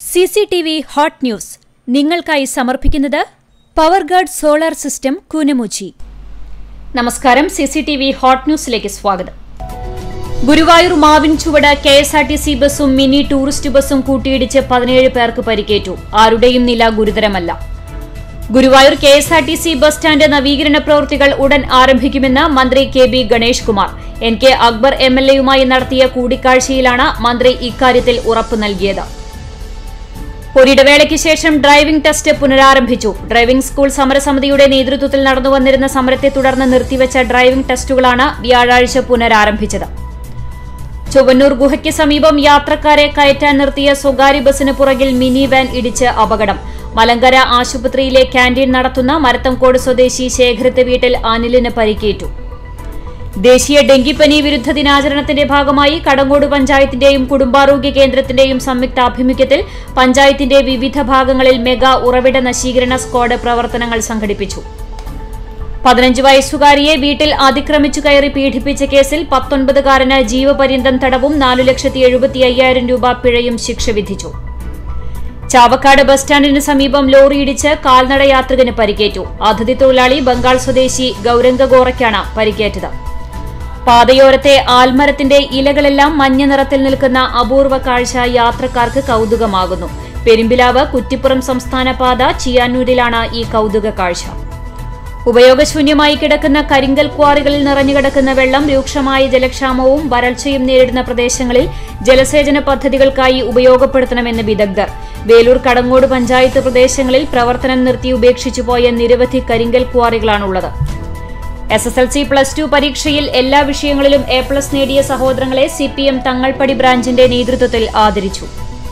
C C T V hot news നിങ്ങൾക്കായി സമർപ്പിക്കുന്നത് power guard solar system Koonamuchi നമസ്കാരം C C T V hot ന്യൂസിലേക്ക് സ്വാഗതം Guruvayur Mavin Chuvadu K S R T C ബസ്സും mini tourist ബസ്സും കൂട്ടിയിടിച്ച് പതിനേഴ് പേർക്ക് പരിക്കേറ്റു ആരുടെയും നില ഗുരുതരമല്ല Guruvayur K S R T C bus stand നവീകരണ പ്രവൃത്തികൾ ഉടൻ ആരംഭിക്കുമെന്ന് മന്ത്രി K B Ganesh Kumar N K Akbar M L എയുമായി നടത്തിയ കൂടിക്കാഴ്ചയിലാണ് മന്ത്രി ഇക്കാര്യത്തിൽ ഉറപ്പു നൽകിയത് ഒരിടവേളയ്ക്ക് ശേഷം ഡ്രൈവിംഗ് ടെസ്റ്റ് പുനരാരംഭിച്ചു ഡ്രൈവിംഗ് സ്കൂൾ സമരസമിതിയുടെ നേതൃത്വത്തിൽ നടന്നുവന്നിരുന്ന സമരത്തെ തുടർന്ന് നിർത്തിവച്ച ഡ്രൈവിംഗ് ടെസ്റ്റുകളാണ് വ്യാഴാഴ്ച പുനരാരംഭിച്ചത് ചൊവ്വന്നൂർ ഗുഹയ്ക്ക് സമീപം യാത്രക്കാരെ കയറ്റാൻ നിർത്തിയ സ്വകാര്യ ബസിന് പുറകിൽ മിനി വാൻ ഇടിച്ച് അപകടം മലങ്കര ആശുപത്രിയിലെ ക്യാന്റീൻ നടത്തുന്ന മരത്തംകോട് സ്വദേശി ശേഖരത്ത് വീട്ടിൽ അനിലിന് പരിക്കേറ്റു ദേശീയ ഡെങ്കിപ്പനി വിരുദ്ധ ദിനാചരണത്തിന്റെ ഭാഗമായി കടങ്ങോട് പഞ്ചായത്തിന്റെയും കുടുംബാരോഗ്യ കേന്ദ്രത്തിന്റെയും സംയുക്താഭിമുഖ്യത്തിൽ പഞ്ചായത്തിന്റെ വിവിധ ഭാഗങ്ങളിൽ മെഗാ ഉറവിട നശീകരണ സ്ക്വാഡ് പ്രവർത്തനങ്ങൾ സംഘടിപ്പിച്ചു പതിനഞ്ച് വയസ്സുകാരിയെ വീട്ടിൽ അതിക്രമിച്ചു കയറി പീഡിപ്പിച്ച കേസിൽ പത്തൊൻപതുകാരന് ജീവപര്യന്തം തടവും നാലു ലക്ഷത്തി എഴുപത്തി അയ്യായിരം രൂപ പിഴയും ശിക്ഷ വിധിച്ചു ചാവക്കാട് ബസ് സ്റ്റാൻഡിന് സമീപം ലോറി ഇടിച്ച് കാൽനട യാത്രികന് പരിക്കേറ്റു അതിഥി തൊഴിലാളി ബംഗാൾ സ്വദേശി ഗൌരംഗ ഗോറയ്ക്കാണ് പരിക്കേറ്റത് പാതയോരത്തെ ആൽമരത്തിന്റെ ഇലകളെല്ലാം മഞ്ഞ നിറത്തിൽ നിൽക്കുന്ന അപൂർവ കാഴ്ച യാത്രക്കാർക്ക് കൌതുകമാകുന്നു പെരുമ്പിലാവ് കുറ്റിപ്പുറം സംസ്ഥാന പാത ചിയാന്നൂരിലാണ് ഈ കൌതുക കാഴ്ച ഉപയോഗശൂന്യമായി കിടക്കുന്ന കരിങ്കൽ ക്വാറികളിൽ നിറഞ്ഞുകിടക്കുന്ന വെള്ളം രൂക്ഷമായ ജലക്ഷാമവും വരൾച്ചയും നേരിടുന്ന പ്രദേശങ്ങളിൽ ജലസേചന പദ്ധതികൾക്കായി ഉപയോഗപ്പെടുത്തണമെന്ന് വിദഗ്ധർ വേലൂർ കടങ്ങോട് പഞ്ചായത്ത് പ്രദേശങ്ങളിൽ പ്രവർത്തനം നിർത്തി ഉപേക്ഷിച്ചുപോയ നിരവധി കരിങ്കൽ ക്വാറികളാണുള്ളത് S S L C plus two പരീക്ഷയിൽ എല്ലാ വിഷയങ്ങളിലും എ പ്ലസ് നേടിയ സഹോദരങ്ങളെ സി പി എം തങ്ങൾപ്പടി ബ്രാഞ്ചിന്റെ നേതൃത്വത്തിൽ ആദരിച്ചു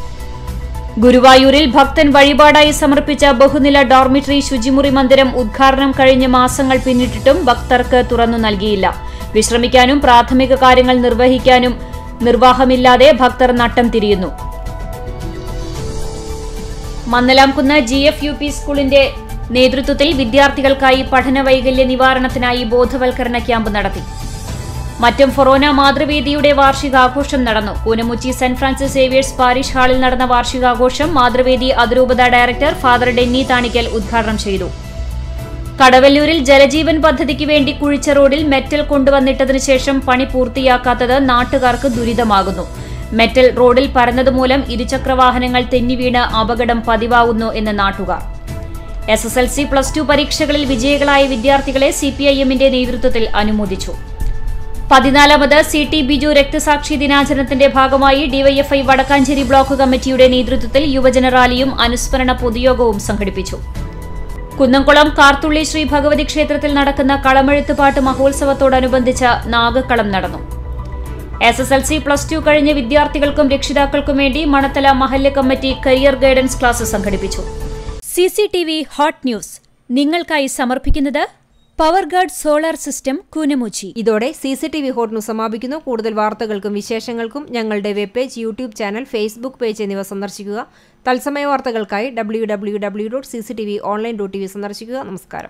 ഗുരുവായൂരിൽ ഭക്തൻ വഴിപാടായി സമർപ്പിച്ച ബഹുനില ഡോർമിറ്ററി ശുചിമുറി മന്ദിരം ഉദ്ഘാടനം കഴിഞ്ഞ് മാസങ്ങൾ പിന്നിട്ടിട്ടും ഭക്തർക്ക് തുറന്നു നൽകിയില്ല വിശ്രമിക്കാനും പ്രാഥമിക കാര്യങ്ങൾ നിർവഹിക്കാനും നിർവാഹമില്ലാതെ ഭക്തർ നട്ടം തിരിയുന്നു Mannalamkunnu G F U P സ്കൂളിന്റെ നേതൃത്വത്തിൽ വിദ്യാർത്ഥികൾക്കായി പഠന വൈകല്യ നിവാരണത്തിനായി ബോധവൽക്കരണ ക്യാമ്പ് നടത്തി മറ്റം ഫൊറോന മാതൃവേദിയുടെ വാർഷികാഘോഷം നടന്നു Koonamoochi saint Francis Xavier's parish ഹാളിൽ നടന്ന വാർഷികാഘോഷം മാതൃവേദി അതിരൂപത ഡയറക്ടർ ഫാദർ ഡെന്നി താണിക്കൽ ഉദ്ഘാടനം ചെയ്തു കടവല്ലൂരിൽ ജലജീവൻ പദ്ധതിക്ക് വേണ്ടി കുഴിച്ച റോഡിൽ മെറ്റൽ കൊണ്ടുവന്നിട്ടതിനു ശേഷം പണി പൂർത്തിയാക്കാത്തത് നാട്ടുകാർക്ക് ദുരിതമാകുന്നു മെറ്റൽ റോഡിൽ പരന്നതുമൂലം ഇരുചക്രവാഹനങ്ങൾ തെന്നിവീണ് അപകടം പതിവാകുന്നു എന്ന് നാട്ടുകാർ S S L C plus two പരീക്ഷകളിൽ വിജയികളായ വിദ്യാർത്ഥികളെ സി പി ഐ എമ്മിന്റെ നേതൃത്വത്തിൽ അനുമോദിച്ചു പതിനാലാമത് സി ടി ബിജു രക്തസാക്ഷി ദിനാചരണത്തിന്റെ ഭാഗമായി ഡിവൈഎഫ്ഐ വടക്കാഞ്ചേരി ബ്ലോക്ക് കമ്മിറ്റിയുടെ നേതൃത്വത്തിൽ യുവജന റാലിയും അനുസ്മരണ പൊതുയോഗവും സംഘടിപ്പിച്ചു കുന്നംകുളം കാർത്തുള്ളി ശ്രീ ഭഗവതി ക്ഷേത്രത്തിൽ നടക്കുന്ന കളമെഴുത്തുപാട്ട് മഹോത്സവത്തോടനുബന്ധിച്ച് നാഗക്കളം നടന്നു S S L C plus two കഴിഞ്ഞ വിദ്യാർത്ഥികൾക്കും രക്ഷിതാക്കൾക്കും വേണ്ടി മണത്തല മഹല്ല് കമ്മിറ്റി കരിയർ ഗൈഡൻസ് ക്ലാസ് സംഘടിപ്പിച്ചു C C T V hot news നിങ്ങൾക്കായി സമർപ്പിക്കുന്നത് power guard solar system Koonamoochi ഇതോടെ C C T V hot news സമാപിക്കുന്നു കൂടുതൽ വാർത്തകൾക്കും വിശേഷങ്ങൾക്കും ഞങ്ങളുടെ web page YouTube channel Facebook page എന്നിവ സന്ദർശിക്കുക തത്സമയ വാർത്തകൾക്കായി W W W dot C C T V online dot T V സന്ദർശിക്കുക നമസ്കാരം